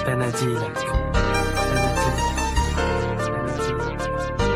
بناديلك بناديلك بناديلك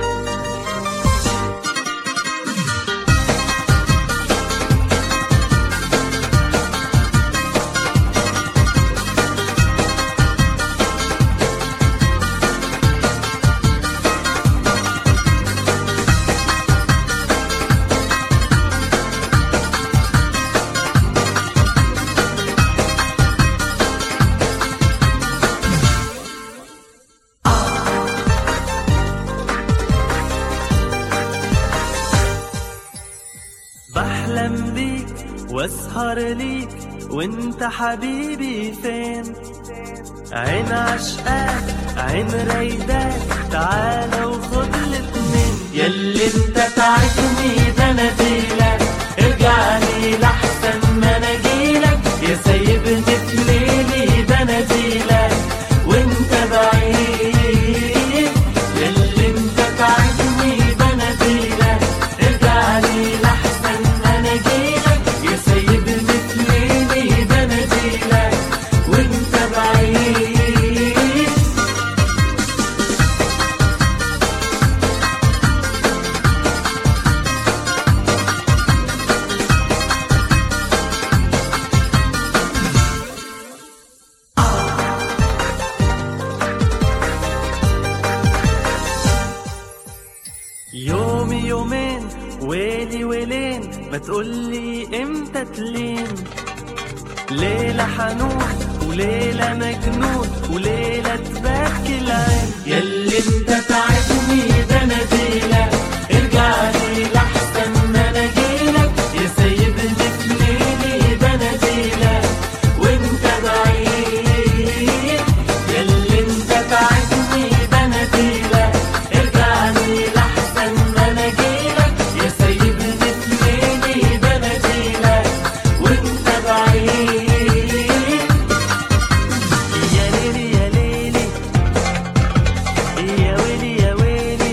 بحلم بيك واسهر ليك وانت حبيبي فين عين عشقاك عين رايداك تعالى وخد الاتنين ياللي انت تعبني ده انا فيلك ارجع لي لحسن ما انا جيلك يا سايبني في ليلي ده انا فيلك وانت بعيد ياللي انت تعبني ده انا فيلك ارجع لي لحسن ما انا جيلك يا سايبني في ليلي ده انا فيلك وانت بعيد يوم يومين ويلي ويلين ما تقولي امتى تلين ليلة حنون وليلة مجنون وليلة تبكي العين ياللي انت تعبني ده انا ديلك ارجع لي لحسن ما انا جيلك يا سيبني في ليلي ده انا ديلك وانت بعيد ياللي انت تعبني ده انا ديلك ارجع لي لحسن ما انا جيلك يا سيبني في ليلي ده انا ديلك وانت بعيد يا ليلي يا ليلي يا ويلي يا ويلي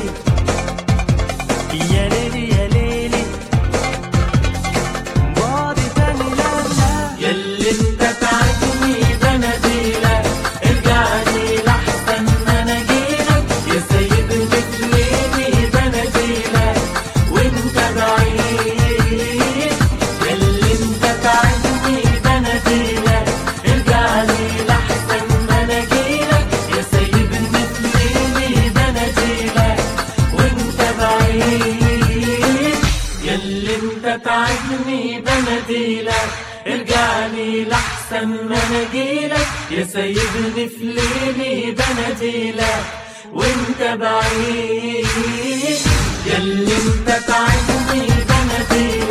يا ليلي يا ليلي بعدي تاني لا لا ياللي انت تعبني ده انا ديلك ارجع لي لحسن ما انا جيلك يا سيدني في ليلي ده انا ديلك وانت بعيد ياللي انت تعبني ده انا ديلك ارجع لي لحسن ما انا جيلك يا سيدني في ليلي ده انا ديلك وانت بعيد ياللي انت تعبني بناديلك ارجع لي لحسن ما انا جيلك يا سيبني في ليلي بناديلك وانت بعيد ياللي انت تعبني بناديلك